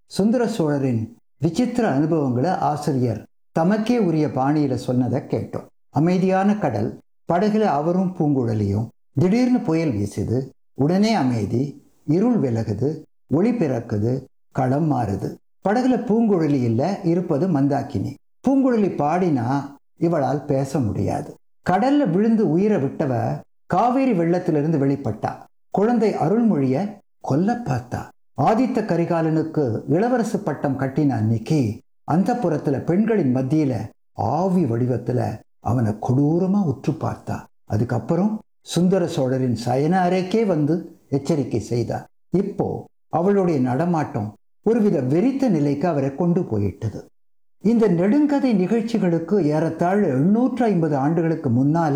சுந்தர சோழரின் விசித்திர அனுபவங்களை ஆசிரியர் தமக்கே உரிய பாணியில சொன்னதை கேட்டோம் அமைதியான கடல் படகுல அவரும் பூங்குழலியும் திடீர்னு புயல் வீசுது உடனே அமைதி இருள் விலகுது ஒளி பிறக்குது களம் மாறுது படகுல பூங்குழலி இல்ல இருப்பது மந்தாக்கினி பூங்குழலி பாடினா இவளால் பேச முடியாது கடல்ல விழுந்து உயிரை விட்டவ காவேரி வெள்ளத்திலிருந்து வெளிப்பட்டா குழந்தை அருள்மொழிய கொல்ல பார்த்தா ஆதித்த கரிகாலனுக்கு இளவரசு பட்டம் கட்டின அன்னைக்கு அந்த புறத்துல பெண்களின் மத்தியில ஆவி வடிவத்துல அவனை கொடூரமா உற்று பார்த்தா அதுக்கப்புறம் சுந்தர சோழரின் சயன அறைக்கே வந்து எச்சரிக்கை செய்தார் இப்போ அவளுடைய நடமாட்டம் ஒருவித வெறித்த நிலைக்கு அவரை கொண்டு போயிட்டது இந்த நெடுங்கதை நிகழ்ச்சிகளுக்கு ஏறத்தாழ எண்ணூற்று ஐம்பது ஆண்டுகளுக்கு முன்னால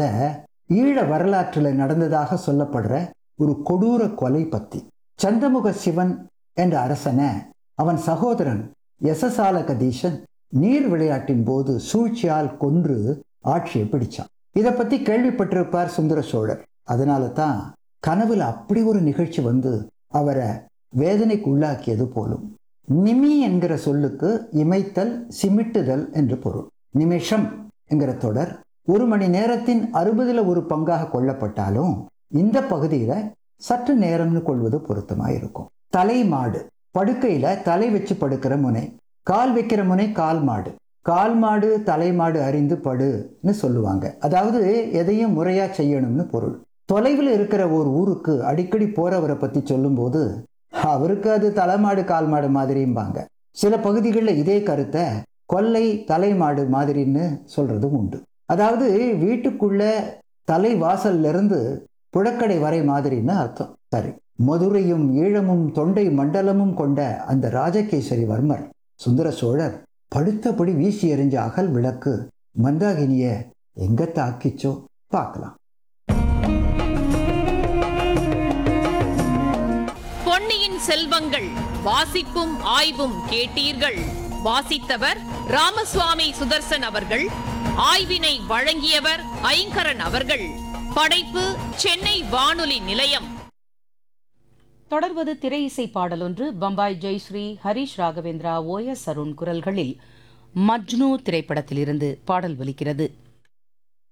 ஈழ வரலாற்றில் நடந்ததாக சொல்லப்படுற ஒரு கொடூர கொலை பத்தி சந்தமுக சிவன் என்ற அரசனை அவன் சகோதரன் யசசால கதீஷன் நீர் விளையாட்டின் போது சூழ்ச்சியால் கொன்று ஆட்சியை பிடிச்சான் இதை பத்தி கேள்விப்பட்டிருப்பார் சுந்தர சோழர் அதனால தான் கனவுல அப்படி ஒரு நிகழ்ச்சி வந்து அவரை வேதனைக்கு உள்ளாக்கியது போலும் நிமி என்கிற சொல்லுக்கு இமைத்தல் சிமிட்டுதல் என்று பொருள் நிமிஷம் என்கிற தொடர் ஒரு மணி நேரத்தின் அறுபதுல ஒரு பங்காக கொள்ளப்பட்டாலும் இந்த பகுதியில சற்று நேரம்னு கொள்வது பொருத்தமாயிருக்கும் தலை மாடு படுக்கையில தலை வச்சு படுக்கிற முனை கால் வைக்கிற முனை கால் மாடு கால் மாடு தலை மாடு அறிந்து படுன்னு சொல்லுவாங்க அதாவது எதையும் முறையா செய்யணும்னு பொருள் தொலைவில் இருக்கிற ஒரு ஊருக்கு அடிக்கடி போறவரை பத்தி சொல்லும்போது அவருக்கு அது தலைமாடு கால் மாடு மாதிரியும்பாங்க சில பகுதிகளில் இதே கருத்தை கொல்லை தலைமாடு மாதிரின்னு சொல்றதும் உண்டு அதாவது வீட்டுக்குள்ள தலை வாசல்ல இருந்து புழக்கடை வரை மாதிரின்னு அர்த்தம் சரி மதுரையும் ஈழமும் தொண்டை மண்டலமும் கொண்ட அந்த ராஜகேசரி வர்மர் சுந்தர சோழர் படுத்தபடி வீசி எறிஞ்ச அகல் விளக்கு மந்தாகினிய எங்க தாக்கிச்சோ பார்க்கலாம் பொன்னியின் செல்வங்கள் வாசிப்பும் ஆய்வும் கேட்டீர்கள் வாசித்தவர் ராமசுவாமி சுதர்சன் அவர்கள் ஆய்வினை வழங்கியவர் ஐங்கரன் அவர்கள் படைப்பு சென்னை வானொலி நிலையம் தொடர்வது திரை இசை பாடலொன்று பம்பாய் ஜெயஸ்ரீ ஹரிஷ் ராகவேந்திரா ஓ எஸ் அருண் குரல்களில் மஜ்னு திரைப்படத்திலிருந்து பாடல் ஒலிக்கிறது